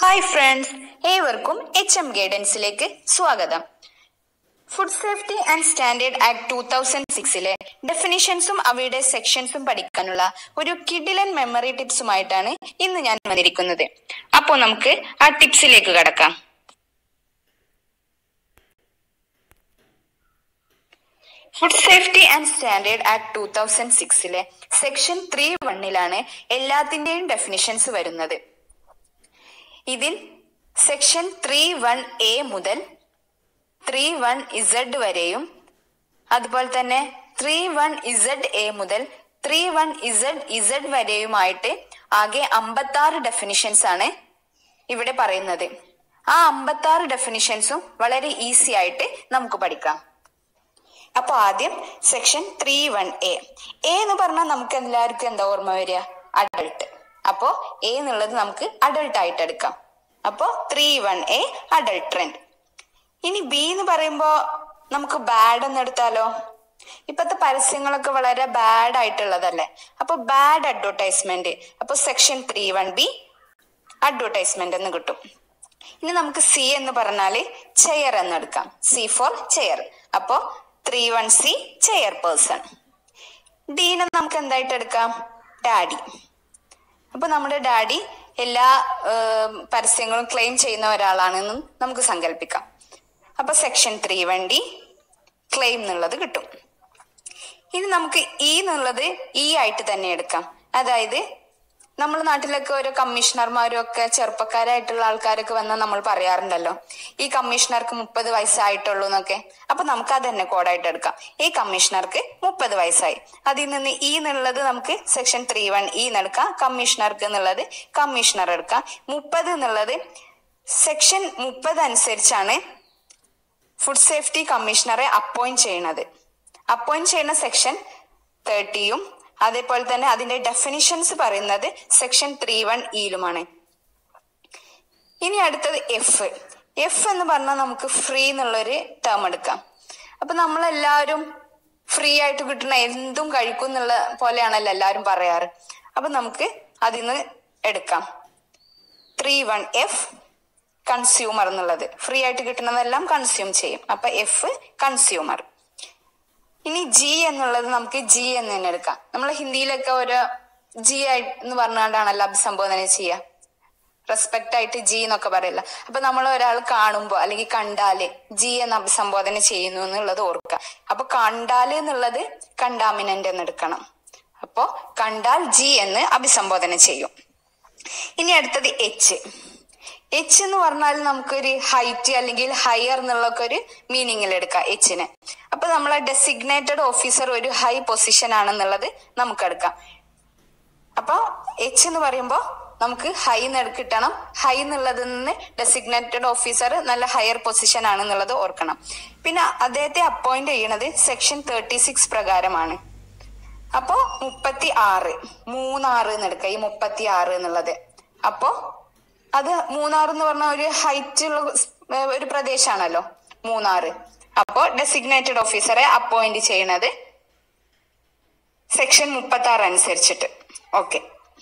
hi friends ഏവർക്കും H M ഗൈഡൻസിലേക്ക് സ്വാഗതം food safety and standard act two thousand സിക്സിലെ ഡെഫിനിഷൻസും അവയുടെ സെക്ഷൻസും പഠിക്കാനുള്ള ഒരു കിഡിലൻ മെമ്മറി ടിപ്സുമായിട്ടാണ് ഇന്ന് ഞാൻ വന്നിരിക്കുന്നത് അപ്പോൾ നമുക്ക് ആ ടിപ്സിലേക്ക് കടക്കാം food safety and standard act two thousand സിക്സിലെ സെക്ഷൻ ത്രീ വണ്ണിലാണ് എല്ലാത്തിന്റെയും ഡെഫിനിഷൻസ് വരുന്നത് ഇതിൽ സെക്ഷൻ ത്രീ വൺ എ മുതൽ ത്രീ വൺ ഇസഡ് വരെയും അതുപോലെ തന്നെ ത്രീ വൺ ഇസഡ് എ മുതൽ ത്രീ വൺ ഇസഡ് ഇസഡ് വരെയുമായിട്ട് ആകെ അമ്പത്തി ആറ് ഡെഫിനിഷൻസ് ആണ് ഇവിടെ പറയുന്നത് ആ അമ്പത്തി ആറ് ഡെഫിനിഷൻസും വളരെ ഈസി ആയിട്ട് നമുക്ക് പഠിക്കാം അപ്പൊ ആദ്യം section three one A A എന്ന് പറഞ്ഞാൽ നമുക്ക് എല്ലാവർക്കും എന്താ ഓർമ്മ വരിക അഡൾട്ട് അപ്പോ എ എന്നുള്ളത് നമുക്ക് അഡൾട്ട് ആയിട്ട് എടുക്കാം അപ്പോ three one A adulterant ഇനി ബി എന്ന് പറയുമ്പോ നമുക്ക് ബാഡ് എന്ന് എടുത്താലോ ഇപ്പത്തെ പരസ്യങ്ങളൊക്കെ വളരെ ബാഡ് ആയിട്ടുള്ളതല്ലേ അപ്പൊ ബാഡ് അഡ്വർടൈസ്മെന്റ് അപ്പൊ section three one B advertisement എന്ന് കിട്ടും ഇനി നമുക്ക് സി എന്ന് പറഞ്ഞാല് ചെയർ എന്ന് എടുക്കാം സി ഫോർ ചെയർ അപ്പോ three one C chairperson ഡീനെ നമുക്ക് എന്തായിട്ട് എടുക്കാം ഡാഡി അപ്പൊ നമ്മുടെ ഡാഡി എല്ലാ ഏം, പരസ്യങ്ങളും ക്ലെയിം ചെയ്യുന്ന ഒരാളാണെന്നും നമുക്ക് സങ്കല്പിക്കാം അപ്പൊ section three one D claim എന്നുള്ളത് കിട്ടും ഇനി നമുക്ക് ഇ എന്നുള്ളത് ഇ ആയിട്ട് തന്നെ എടുക്കാം അതായത് നമ്മുടെ നാട്ടിലൊക്കെ ഓരോ കമ്മീഷണർമാരും ഒക്കെ ചെറുപ്പക്കാരായിട്ടുള്ള ആൾക്കാരൊക്കെ വന്നാൽ നമ്മൾ പറയാറുണ്ടല്ലോ ഈ കമ്മീഷണർക്ക് മുപ്പത് വയസ്സായിട്ടുള്ളൂ എന്നൊക്കെ അപ്പൊ നമുക്ക് അത് തന്നെ കോഡായിട്ട് എടുക്കാം ഈ കമ്മീഷണർക്ക് മുപ്പത് വയസ്സായി അതിൽ നിന്ന് ഇ എന്നുള്ളത് നമുക്ക് സെക്ഷൻ ത്രീ വൺ ഇ എന്നെടുക്കാം കമ്മീഷണർക്ക് എന്നുള്ളത് കമ്മീഷണർ എടുക്കാം മുപ്പത് എന്നുള്ളത് സെക്ഷൻ മുപ്പത് അനുസരിച്ചാണ് ഫുഡ് സേഫ്റ്റി കമ്മീഷണറെ അപ്പോയിന്റ് ചെയ്യുന്നത് അപ്പോയിന്റ് ചെയ്യുന്ന സെക്ഷൻ തേർട്ടിയും അതേപോലെ തന്നെ അതിന്റെ ഡെഫിനിഷൻസ് പറയുന്നത് സെക്ഷൻ ത്രീ വൺ ഇയിലുമാണ് ഇനി അടുത്തത് എഫ് എഫ് എന്ന് പറഞ്ഞാൽ നമുക്ക് ഫ്രീ എന്നുള്ളൊരു ടേം എടുക്കാം അപ്പൊ നമ്മളെല്ലാവരും ഫ്രീ ആയിട്ട് കിട്ടുന്ന എന്തും കഴിക്കും എന്നുള്ള പോലെയാണല്ലോ എല്ലാവരും പറയാറ് അപ്പൊ നമുക്ക് അതിന്ന് എടുക്കാം ത്രീ വൺ എഫ് കൺസ്യൂമർ എന്നുള്ളത് ഫ്രീ ആയിട്ട് കിട്ടുന്നതെല്ലാം കൺസ്യൂം ചെയ്യും അപ്പൊ എഫ് കൺസ്യൂമർ ഇനി ജി എന്നുള്ളത് നമുക്ക് ജി എന്ന് തന്നെ എടുക്കാം നമ്മൾ ഹിന്ദിയിലൊക്കെ ഒരു ജി ആയി എന്ന് പറഞ്ഞുകൊണ്ടാണല്ലോ അഭിസംബോധന ചെയ്യുക റെസ്പെക്ട് ആയിട്ട് ജി എന്നൊക്കെ പറയില്ല അപ്പൊ നമ്മൾ ഒരാൾ കാണുമ്പോ അല്ലെങ്കിൽ കണ്ടാല് ജി എന്ന് അഭിസംബോധന ചെയ്യുന്നു എന്നുള്ളത് ഓർക്കുക അപ്പൊ കണ്ടാല് എന്നുള്ളത് കണ്ടാമിനന്റ് എന്ന് എടുക്കണം അപ്പോ കണ്ടാൽ ജി എന്ന് അഭിസംബോധന ചെയ്യും ഇനി അടുത്തത് എച്ച് എച്ച് എന്ന് പറഞ്ഞാൽ നമുക്കൊരു ഹൈറ്റ് അല്ലെങ്കിൽ ഹയർ എന്നുള്ളൊക്കെ ഒരു മീനിങ്ങിൽ എടുക്കാം എച്ചിന് അപ്പൊ നമ്മളെ ഡെസിഗ്നേറ്റഡ് ഓഫീസർ ഒരു ഹൈ പൊസിഷൻ ആണെന്നുള്ളത് നമുക്ക് എടുക്കാം അപ്പൊ എച്ച് എന്ന് പറയുമ്പോൾ നമുക്ക് ഹൈ കിട്ടണം ഹൈ എന്നുള്ളതിൽ നിന്ന് ഡെസിഗ്നേറ്റഡ് ഓഫീസർ നല്ല ഹയർ പൊസിഷൻ ആണെന്നുള്ളത് ഓർക്കണം പിന്നെ അദ്ദേഹത്തെ അപ്പോയിന്റ് ചെയ്യണത് സെക്ഷൻ തേർട്ടി സിക്സ് പ്രകാരമാണ് അപ്പോ മുപ്പത്തി ആറ് മൂന്നാറ് എന്ന് എടുക്കുക ഈ മുപ്പത്തി ആറ് എന്നുള്ളത് അപ്പോ അത് മൂന്നാർ എന്ന് പറഞ്ഞ ഒരു ഹൈറ്റ് ഉള്ള സ്- ഏർ ഒരു പ്രദേശമാണല്ലോ മൂന്നാറ് അപ്പോ ഡെസിഗ്നേറ്റഡ് ഓഫീസറെ അപ്പോയിന്റ് ചെയ്യണത് സെക്ഷൻ മുപ്പത്തി ആറ് അനുസരിച്ചിട്ട് ഓക്കെ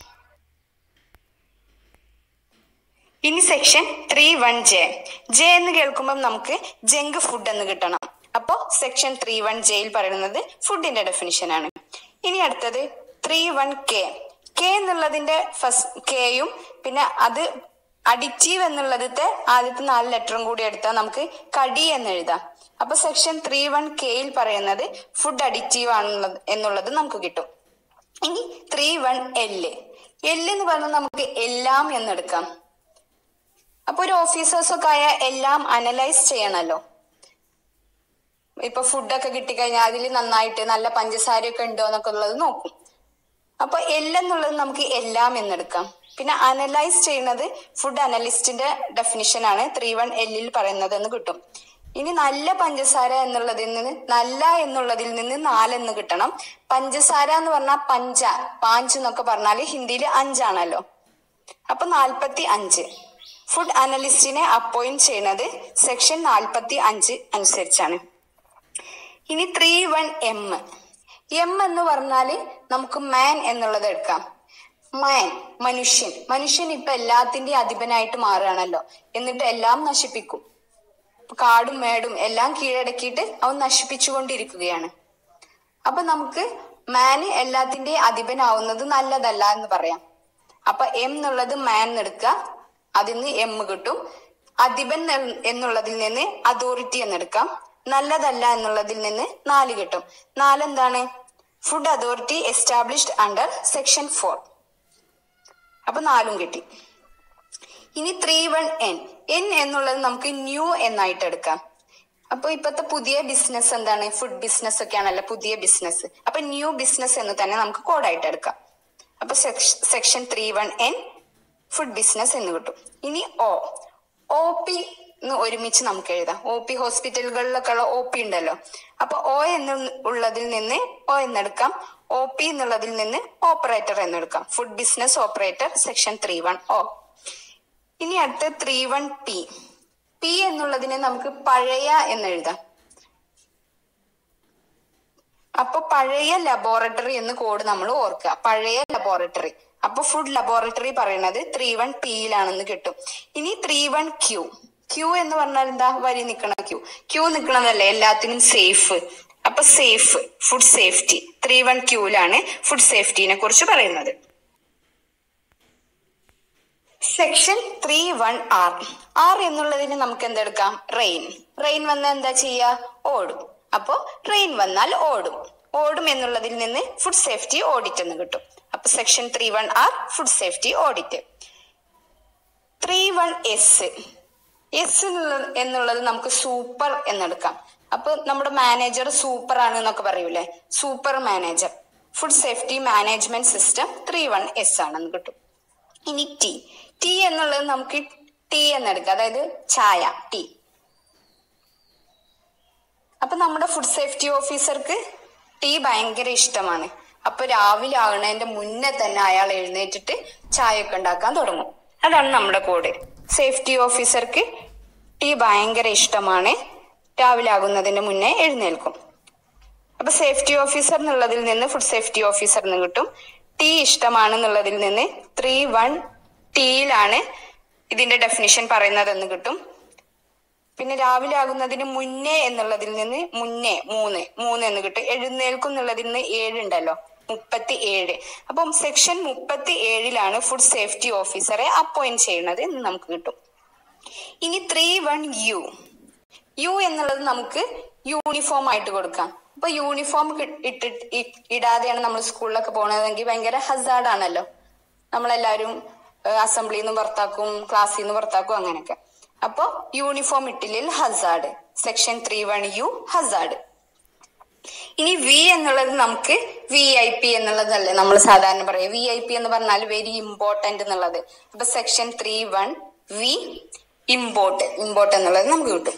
ഇനി section three one J J എന്ന് കേൾക്കുമ്പോൾ നമുക്ക് ജങ്ക് ഫുഡ് എന്ന് കിട്ടണം അപ്പോ സെക്ഷൻ ത്രീ വൺ ജെയിൽ പറയുന്നത് ഫുഡിന്റെ ഡെഫിനിഷൻ ആണ് ഇനി അടുത്തത് ത്രീ വൺ കെ കെ എന്നുള്ളതിന്റെ ഫസ്റ്റ് കെയും പിന്നെ അത് അഡിക്റ്റീവ് എന്നുള്ളതിന്റെ ആദ്യത്തെ നാല് ലെറ്ററും കൂടി എടുത്താൽ നമുക്ക് കടി എന്ന് എഴുതാം അപ്പൊ സെക്ഷൻ ത്രീ വൺ കെയിൽ പറയുന്നത് ഫുഡ് അഡിക്റ്റീവ് ആണെന്നുള്ളത് എന്നുള്ളത് നമുക്ക് കിട്ടും ഇനി ത്രീ വൺ എല് എല് എന്ന് പറഞ്ഞാൽ നമുക്ക് എല്ലാം എന്നെടുക്കാം അപ്പൊ ഒരു ഓഫീസേഴ്സ് ഒക്കെ ആയ എല്ലാം അനലൈസ് ചെയ്യണല്ലോ ഇപ്പൊ ഫുഡൊക്കെ കിട്ടിക്കഴിഞ്ഞാൽ അതിൽ നന്നായിട്ട് നല്ല പഞ്ചസാരയൊക്കെ ഉണ്ടോ എന്നൊക്കെ ഉള്ളത് നോക്കും അപ്പൊ എല്ലെന്നുള്ളത് നമുക്ക് എല്ലാം എന്നെടുക്കാം പിന്നെ അനലൈസ് ചെയ്യുന്നത് ഫുഡ് അനലിസ്റ്റിന്റെ ഡെഫിനിഷൻ ആണ് ത്രീ വൺ എല്ലിൽ പറയുന്നത് എന്ന് കിട്ടും ഇനി നല്ല പഞ്ചസാര എന്നുള്ളതിൽ നിന്ന് നല്ല എന്നുള്ളതിൽ നിന്ന് നാലെന്ന് കിട്ടണം പഞ്ചസാര എന്ന് പറഞ്ഞാൽ പഞ്ച പാഞ്ച് എന്നൊക്കെ പറഞ്ഞാല് ഹിന്ദിയിൽ അഞ്ചാണല്ലോ അപ്പൊ നാൽപ്പത്തി അഞ്ച് ഫുഡ് അനലിസ്റ്റിനെ അപ്പോയിന്റ് ചെയ്യുന്നത് സെക്ഷൻ നാൽപ്പത്തി അഞ്ച് അനുസരിച്ചാണ് ഇനി ത്രീ വൺ എം എം എന്ന് പറഞ്ഞാല് നമുക്ക് മാൻ എന്നുള്ളത് എടുക്കാം മാൻ മനുഷ്യൻ മനുഷ്യൻ ഇപ്പൊ എല്ലാത്തിന്റെയും അധിപനായിട്ട് മാറുകയാണല്ലോ എന്നിട്ട് എല്ലാം നശിപ്പിക്കും ഇപ്പൊ കാടും മേടും എല്ലാം കീഴടക്കിയിട്ട് അവൻ നശിപ്പിച്ചുകൊണ്ടിരിക്കുകയാണ് അപ്പൊ നമുക്ക് മാന് എല്ലാത്തിന്റെയും അധിപനാവുന്നത് നല്ലതല്ല എന്ന് പറയാം അപ്പൊ എം എന്നുള്ളത് മാൻ എന്നെടുക്കുക അതിന് എം കിട്ടും അധിപൻ എന്ന- എന്നുള്ളതിൽ നിന്ന് അതോറിറ്റി എന്നെടുക്കാം നല്ലതല്ല എന്നുള്ളതിൽ നിന്ന് നാല് കിട്ടും നാലെന്താണ് food authority established under section four അപ്പൊ നാലും കിട്ടി ഇനി ത്രീ വൺ എൻ എൻ എന്നുള്ളത് നമുക്ക് ന്യൂ എന്നായിട്ട് എടുക്കാം അപ്പൊ ഇപ്പത്തെ പുതിയ ബിസിനസ് എന്താണ് ഫുഡ് ബിസിനസ് ഒക്കെ ആണല്ലോ പുതിയ ബിസിനസ് അപ്പൊ ന്യൂ ബിസിനസ് എന്ന് തന്നെ നമുക്ക് കോഡായിട്ട് എടുക്കാം അപ്പൊ section three one N food business എന്ന് കിട്ടും ഇനി ഒ ഒ പി എന്ന് ഒരുമിച്ച് നമുക്ക് എഴുതാം ഒ പി ഹോസ്പിറ്റലുകളിലൊക്കെ ഉള്ള ഒ പി ഉണ്ടല്ലോ അപ്പൊ ഒ എന്ന് ഉള്ളതിൽ നിന്ന് ഒ എന്നെടുക്കാം ഒ പി എന്നുള്ളതിൽ നിന്ന് ഓപ്പറേറ്റർ എന്നെടുക്കാം food business operator section three one O ഇനി അടുത്ത ത്രീ വൺ പി പി എന്നുള്ളതിനെ നമുക്ക് പഴയ എന്ന് എഴുതാം അപ്പൊ പഴയ ലബോറട്ടറി എന്ന് കോഡ് നമ്മൾ ഓർക്കുക പഴയ ലബോറട്ടറി അപ്പൊ ഫുഡ് ലബോറട്ടറി പറയുന്നത് ത്രീ വൺ പിയിലാണെന്ന് കിട്ടും ഇനി ത്രീ വൺ ക്യൂ ക്യൂ എന്ന് പറഞ്ഞാൽ എന്താ വരി നിക്കണ ക്യൂ ക്യൂ നിക്കണതല്ലേ എല്ലാത്തിനും സേഫ് അപ്പൊ safe food safety three one ക്യൂലാണ് ഫുഡ് സേഫ്റ്റിനെ കുറിച്ച് പറയുന്നത് section three one R R എന്നുള്ളതിന് നമുക്ക് എന്തെടുക്കാം റെയിൻ റെയിൻ വന്നാൽ എന്താ ചെയ്യാ ഓടും അപ്പോ റെയിൻ വന്നാൽ ഓടും ഓടും എന്നുള്ളതിൽ നിന്ന് ഫുഡ് സേഫ്റ്റി ഓഡിറ്റ് എന്ന് കിട്ടും അപ്പൊ section three one R food safety audit three one S S എന്നുള്ളത് നമുക്ക് സൂപ്പർ എന്നെടുക്കാം അപ്പൊ നമ്മുടെ മാനേജർ സൂപ്പർ ആണ് എന്നൊക്കെ പറയൂലേ super manager food safety management system three one S ആണെന്ന് കിട്ടും ഇനി ടി ടി എന്നുള്ളത് നമുക്ക് ടി എന്നെടുക്കാം അതായത് ചായ ടി അപ്പൊ നമ്മുടെ ഫുഡ് സേഫ്റ്റി ഓഫീസർക്ക് ടീ ഭയങ്കര ഇഷ്ടമാണ് അപ്പൊ രാവിലെ ആകുന്നതിന്റെ മുന്നേ തന്നെ അയാൾ എഴുന്നേറ്റിട്ട് ചായ ഒക്കെ ഉണ്ടാക്കാൻ തുടങ്ങും അതാണ് നമ്മുടെ കോഡ് സേഫ്റ്റി ഓഫീസർക്ക് ടീ ഭയങ്കര ഇഷ്ടമാണ് രാവിലെ ആകുന്നതിന് മുന്നേ എഴുന്നേൽക്കും അപ്പൊ സേഫ്റ്റി ഓഫീസർ എന്നുള്ളതിൽ നിന്ന് ഫുഡ് സേഫ്റ്റി ഓഫീസർ എന്ന് കിട്ടും ടീ ഇഷ്ടമാണെന്നുള്ളതിൽ നിന്ന് ത്രീ വൺ ടിയിലാണ് ഇതിന്റെ ഡെഫിനിഷൻ പറയുന്നതെന്ന് കിട്ടും പിന്നെ രാവിലെ ആകുന്നതിന് മുന്നേ എന്നുള്ളതിൽ നിന്ന് മുന്നേ മൂന്ന് മൂന്ന് എന്ന് കിട്ടും എഴുന്നേൽക്കും എന്നുള്ളതിൽ നിന്ന് ഏഴ് ഉണ്ടല്ലോ മുപ്പത്തി ഏഴ് അപ്പം സെക്ഷൻ മുപ്പത്തി ഏഴിലാണ് ഫുഡ് സേഫ്റ്റി ഓഫീസറെ അപ്പോയിന്റ് ചെയ്യുന്നത് എന്ന് നമുക്ക് കിട്ടും ഇനി ത്രീ വൺ യു യു എന്നുള്ളത് നമുക്ക് യൂണിഫോം ആയിട്ട് കൊടുക്കാം അപ്പൊ യൂണിഫോം ഇട്ടിട്ട് ഇ- ഇടാതെയാണ് നമ്മൾ സ്കൂളിലൊക്കെ പോണതെങ്കിൽ ഭയങ്കര ഹസാർഡ് ആണല്ലോ നമ്മളെല്ലാരും അസംബ്ലിയിൽ നിന്ന് പുറത്താക്കും ക്ലാസ്സിൽ നിന്ന് പുറത്താക്കും അങ്ങനെയൊക്കെ അപ്പൊ യൂണിഫോം ഇട്ടില്ലെങ്കിൽ hazard section three one U hazard ഇനി വി എന്നുള്ളത് നമുക്ക് വി ഐ പി എന്നുള്ളതല്ലേ നമ്മൾ സാധാരണ പറയും വി ഐ പി എന്ന് പറഞ്ഞാൽ വെരി ഇമ്പോർട്ടന്റ് എന്നുള്ളത് അപ്പൊ section three one V import import എന്നുള്ളത് നമുക്ക് കിട്ടും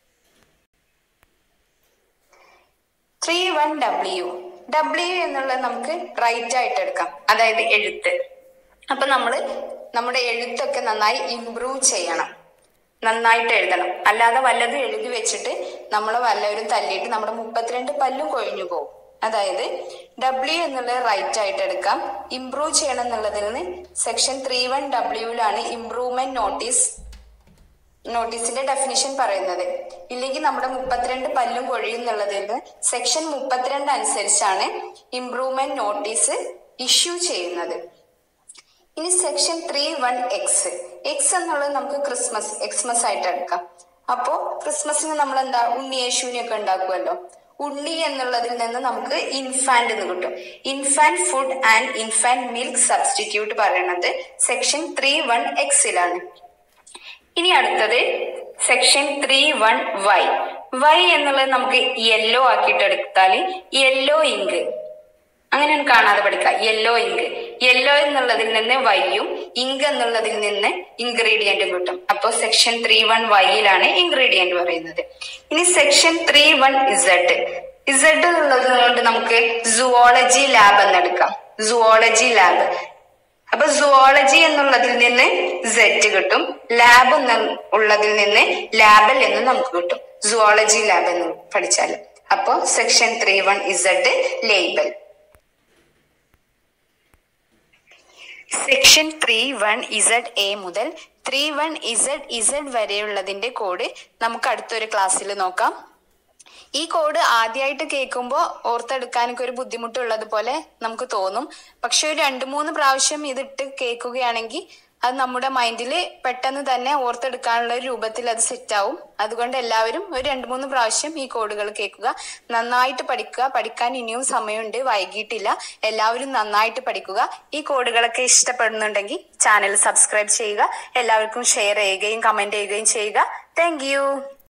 ത്രീ വൺ ഡബ്ല്യു ഡബ്ല്യു എന്നുള്ളത് നമുക്ക് റൈറ്റ് ആയിട്ട് എടുക്കാം അതായത് എഴുത്ത് അപ്പൊ നമ്മള് നമ്മുടെ എഴുത്തൊക്കെ നന്നായി ഇംപ്രൂവ് ചെയ്യണം നന്നായിട്ട് എഴുതണം അല്ലാതെ വല്ലതും എഴുതി വെച്ചിട്ട് നമ്മളെ വല്ലവരും തല്ലിയിട്ട് നമ്മുടെ മുപ്പത്തിരണ്ട് പല്ലും കൊഴിഞ്ഞു പോകും അതായത് ഡബ്ല്യു എന്നുള്ളത് റൈറ്റ് ആയിട്ട് എടുക്കാം ഇംപ്രൂവ് ചെയ്യണം എന്നുള്ളതിൽ നിന്ന് സെക്ഷൻ ത്രീ വൺ ഡബ്ല്യൂലാണ് ഇംപ്രൂവ്മെന്റ് നോട്ടീസ് നോട്ടീസിന്റെ ഡെഫിനിഷൻ പറയുന്നത് ഇല്ലെങ്കിൽ നമ്മുടെ മുപ്പത്തിരണ്ട് പല്ലും കൊഴിയും എന്നുള്ളതിൽ നിന്ന് സെക്ഷൻ മുപ്പത്തിരണ്ട് അനുസരിച്ചാണ് ഇംപ്രൂവ്മെന്റ് നോട്ടീസ് ഇഷ്യൂ ചെയ്യുന്നത് ഇനി section three one X X എന്നുള്ളത് നമുക്ക് ക്രിസ്മസ് എക്സ്മസ് ആയിട്ട് എടുക്കാം അപ്പോ ക്രിസ്മസിന് നമ്മൾ എന്താ ഉണ്ണിയേശുവിനെ ഒക്കെ ഉണ്ടാക്കുമല്ലോ ഉണ്ണി എന്നുള്ളതിൽ നിന്ന് നമുക്ക് ഇൻഫാന്റ് എന്ന് കിട്ടും infant food and infant milk substitute പറയുന്നത് സെക്ഷൻ ത്രീ വൺ എക്സിലാണ് ഇനി അടുത്തത് section three one Y Y എന്നുള്ളത് നമുക്ക് യെല്ലോ ആക്കിയിട്ട് എടുത്താൽ യെല്ലോ ഇങ്ക് അങ്ങനെ കാണാതെ പഠിക്കാം യെല്ലോ ഇങ്ക് യെല്ലോ എന്നുള്ളതിൽ നിന്ന് വൈയും ഇങ്ക് എന്നുള്ളതിൽ നിന്ന് ഇൻഗ്രീഡിയന്റും കിട്ടും അപ്പോൾ സെക്ഷൻ ത്രീ വൺ വൈയിലാണ് ഇൻഗ്രീഡിയന്റ് പറയുന്നത് ഇനി section three one Z Z എന്നുള്ളത് കൊണ്ട് നമുക്ക് സുവോളജി ലാബ് എന്നെടുക്കാം സുവോളജി ലാബ് അപ്പൊ സുവോളജി എന്നുള്ളതിൽ നിന്ന് സെറ്റ് കിട്ടും ലാബ് ഉള്ളതിൽ നിന്ന് ലാബൽ എന്ന് നമുക്ക് കിട്ടും സുവോളജി ലാബ് എന്ന് പഠിച്ചാൽ അപ്പോ section three one Z label section three one Z A മുതൽ ത്രീ വൺ ഇസഡ് ഇസഡ് വരെയുള്ളതിന്റെ കോഡ് നമുക്ക് അടുത്തൊരു ക്ലാസ്സിൽ നോക്കാം ഈ കോഡ് ആദ്യമായിട്ട് കേൾക്കുമ്പോൾ ഓർത്തെടുക്കാനൊക്കെ ഒരു ബുദ്ധിമുട്ടുള്ളത് പോലെ നമുക്ക് തോന്നും പക്ഷെ ഒരു രണ്ട് മൂന്ന് പ്രാവശ്യം ഇതിട്ട് കേൾക്കുകയാണെങ്കിൽ അത് നമ്മുടെ മൈൻഡിൽ പെട്ടെന്ന് തന്നെ ഓർത്തെടുക്കാനുള്ള ഒരു രൂപത്തിൽ അത് സെറ്റ് ആവും അതുകൊണ്ട് എല്ലാവരും ഒരു രണ്ട് മൂന്ന് പ്രാവശ്യം ഈ കോഡുകൾ കേൾക്കുക നന്നായിട്ട് പഠിക്കുക പഠിക്കാൻ ഇനിയും സമയമുണ്ട് വൈകിട്ടില്ല എല്ലാവരും നന്നായിട്ട് പഠിക്കുക ഈ കോഡുകളൊക്കെ ഇഷ്ടപ്പെടുന്നുണ്ടെങ്കിൽ ചാനൽ സബ്സ്ക്രൈബ് ചെയ്യുക എല്ലാവർക്കും ഷെയർ ചെയ്യുകയും കമന്റ് ചെയ്യുകയും ചെയ്യുക താങ്ക്